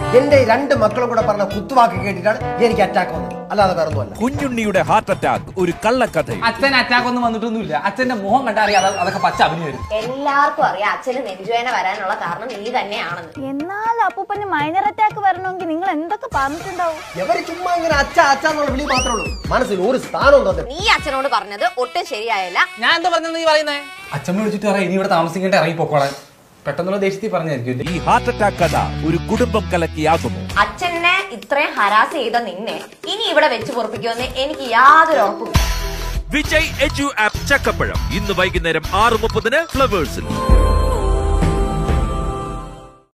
എന്റെ ഈ രണ്ട് മക്കളും കൂടെ പറഞ്ഞ കുത്തുവാക്ക് കേട്ടിട്ടാണ് എനിക്ക് അറ്റാക്ക് വന്നത് അല്ലാതെ വേറെ ഒന്നുമല്ല കുഞ്ഞുണ്ണിയുടെ ഹാർട്ട് അറ്റാക്ക് ഒരു കള്ളക്കഥയും അച്ഛൻ അറ്റാക്ക് ഒന്നും വന്നിട്ടൊന്നുമില്ല അച്ഛന്റെ മുഖം കണ്ടാ അറിയാം അത് അതൊക്കെ പച്ച അഭിനയായിരുന്നു എല്ലാവർക്കും അറിയാം അച്ഛന് നെഞ്ചുവേന വരാനുള്ള കാരണം നീ തന്നെയാണെന്ന് എന്നാൽ അപ്പൂപ്പന് മൈനർ അറ്റാക്ക് വരണമെങ്കിൽ നിങ്ങൾ എന്തൊക്കെ പറഞ്ഞിട്ടുണ്ടാവും എവര് ചുമ്മാ ഇങ്ങനെ അച്ഛ അച്ഛ എന്നുള്ള വിളി മാത്രമേ ഉള്ളൂ മനസ്സിൽ ഒരു സ്ഥാനവും തന്നെ നീ അച്ഛനോട് പറഞ്ഞത് ഒട്ടും ശരിയായല്ല ഞാൻ എന്താ പറഞ്ഞെന്ന് നീ പറയുന്നേ അച്ഛൻ വിളിച്ചിട്ട് പറയാം ഇനി ഇവിടെ താമസിക്കേണ്ട ഇറങ്ങി പൊക്കോളാൻ പെട്ടെന്നുള്ള ദേഷ്യത്തിൽ പറഞ്ഞായിരിക്കും ഈ ഹാർട്ട് അറ്റാക്ക് കഥ ഒരു കുടുംബം കലക്കിയാകുമോ അച്ഛനെ ഇത്രയും ഹരാസ് ചെയ്ത നിന്നെ ഇനി ഇവിടെ വെച്ച് പൊറപ്പിക്കുമെന്ന് എനിക്ക് യാതൊരു ഉറപ്പും വിജയ് എജു ആപ്പ് ചക്കപ്പഴം ഇന്ന് വൈകുന്നേരം ആറ് മുപ്പതിന് ഫ്ലവേഴ്സിൽ